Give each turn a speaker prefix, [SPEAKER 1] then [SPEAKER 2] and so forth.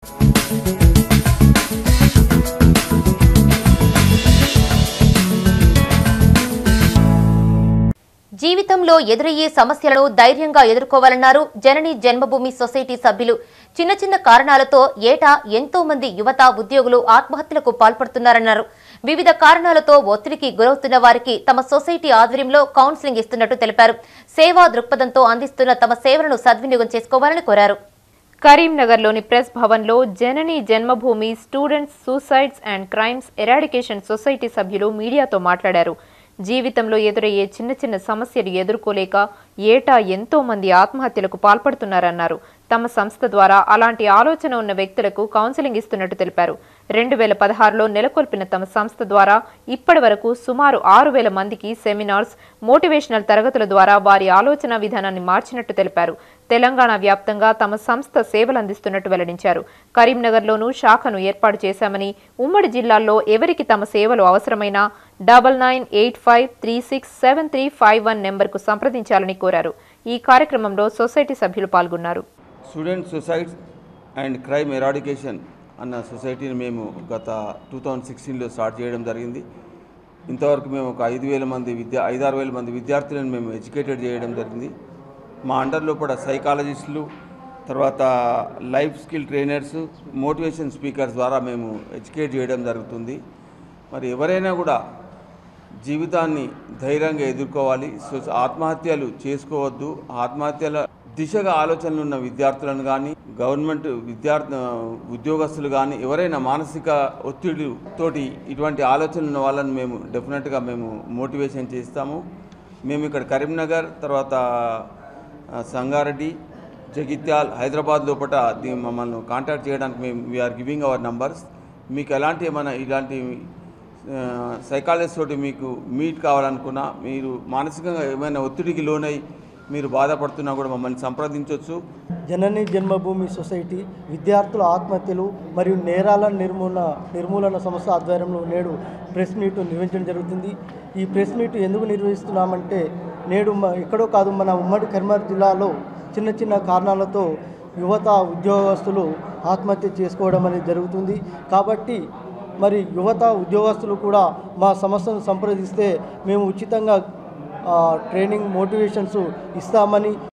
[SPEAKER 1] జీవితంలో ఎదురయ్యే సమస్యలను ధైర్యంగా ఎదుర్కోవాలన్నారు జనని జన్మభూమి సొసైటీ సభ్యులు చిన్న చిన్న కారణాలతో ఏటా ఎంతో మంది యువత ఉద్యోగులు ఆత్మహత్యలకు పాల్పడుతున్నారన్నారు వివిధ కారణాలతో ఒత్తిడికి గురవుతున్న వారికి తమ సొసైటీ ఆధ్వర్యంలో కౌన్సిలింగ్ ఇస్తున్నట్టు తెలిపారు సేవా దృక్పథంతో అందిస్తున్న తమ సేవలను సద్వినియోగం చేసుకోవాలని కోరారు కరీంనగర్లోని ప్రెస్ భవన్లో Janani Janmabhoomi students suicides and crimes eradication society సభ్యులు మీడియాతో మాట్లాడారు జీవితంలో ఎదురయ్యే చిన్న చిన్న సమస్యలు ఎదుర్కోలేక ఏటా ఎంతో మంది ఆత్మహత్యలకు పాల్పడుతున్నారన్నారు తమ సంస్థ ద్వారా అలాంటి ఆలోచన ఉన్న వ్యక్తులకు కౌన్సిలింగ్ ఇస్తున్నట్టు తెలిపారు రెండు వేల పదహారులో నెలకొల్పిన తమ సంస్థ ద్వారా ఇప్పటి వరకు సుమారు ఆరు వేల మందికి సెమినార్స్ మోటివేషనల్ తరగతుల ద్వారా వారి ఆలోచన విధానాన్ని మార్చినట్టు తెలిపారు తెలంగాణ వ్యాప్తంగా తమ సంస్థ సేవలు అందిస్తున్నట్టు వెల్లడించారు కరీంనగర్లోనూ శాఖను ఏర్పాటు చేశామని ఉమ్మడి జిల్లాల్లో ఎవరికి తమ సేవలు అవసరమైనా double nine eight five three six seven three five one నెంబర్కు సంప్రదించాలని కోరారు ఈ కార్యక్రమంలో సొసైటీ సభ్యులు పాల్గొన్నారు
[SPEAKER 2] student suicides and crime eradication అన్న సొసైటీని మేము గత టూ థౌజండ్ సిక్స్టీన్లో స్టార్ట్ చేయడం జరిగింది ఇంతవరకు మేము ఒక ఐదు వేల మంది విద్యా ఐదారు వేల మంది విద్యార్థులను మేము ఎడ్యుకేటెడ్ చేయడం జరిగింది మా అండర్లో కూడా సైకాలజిస్టులు తర్వాత life skill trainers motivation speakers ద్వారా మేము ఎడ్యుకేట్ చేయడం జరుగుతుంది మరి ఎవరైనా కూడా జీవితాన్ని ధైర్యంగా ఎదుర్కోవాలి సో ఆత్మహత్యలు చేసుకోవద్దు ఆత్మహత్యల దిశగా ఆలోచనలు ఉన్న విద్యార్థులను కానీ గవర్నమెంట్ విద్యార్థి ఉద్యోగస్తులు కానీ ఎవరైనా మానసిక ఒత్తిడి తోటి ఇటువంటి ఆలోచనలు ఉన్న వాళ్ళని మేము డెఫినెట్గా మేము మోటివేషన్ చేస్తాము మేము ఇక్కడ కరీంనగర్ తర్వాత ఆ, సంగారెడ్డి జగిత్యాల్ హైదరాబాద్ లోపల దీ- మమ్మల్ని కాంటాక్ట్ చేయడానికి మేము వీఆర్ గివింగ్ అవర్ నంబర్స్ మీకు ఎలాంటి ఏమైనా ఇలాంటి సైకాలజిస్ట్ తోటి మీకు మీట్ కావాలనుకున్నా మీరు మానసికంగా ఏమైనా ఒత్తిడికి లోనై మీరు బాధపడుతున్నా కూడా మమ్మల్ని సంప్రదించవచ్చు
[SPEAKER 3] జనని జన్మభూమి సొసైటీ విద్యార్థుల ఆత్మహత్యలు మరియు నేరాల నిర్మూలన నిర్మూలన సంస్థ ఆధ్వర్యంలో నేడు ప్రెస్ మీట్ నిర్వహించడం జరుగుతుంది ఈ ప్రెస్ మీట్ ఎందుకు నిర్వహిస్తున్నామంటే నేడు మ- ఎక్కడో కాదు మన ఉమ్మడి కరీంనగర్ జిల్లాలో చిన్న చిన్న కారణాలతో యువత ఉద్యోగస్తులు ఆత్మహత్య చేసుకోవడం అనేది జరుగుతుంది కాబట్టి మరి యువత ఉద్యోగస్తులు కూడా మా సంస్థను సంప్రదిస్తే మేము ఉచితంగా ఆ, ట్రైనింగ్ మోటివేషన్స్ ఇస్తామని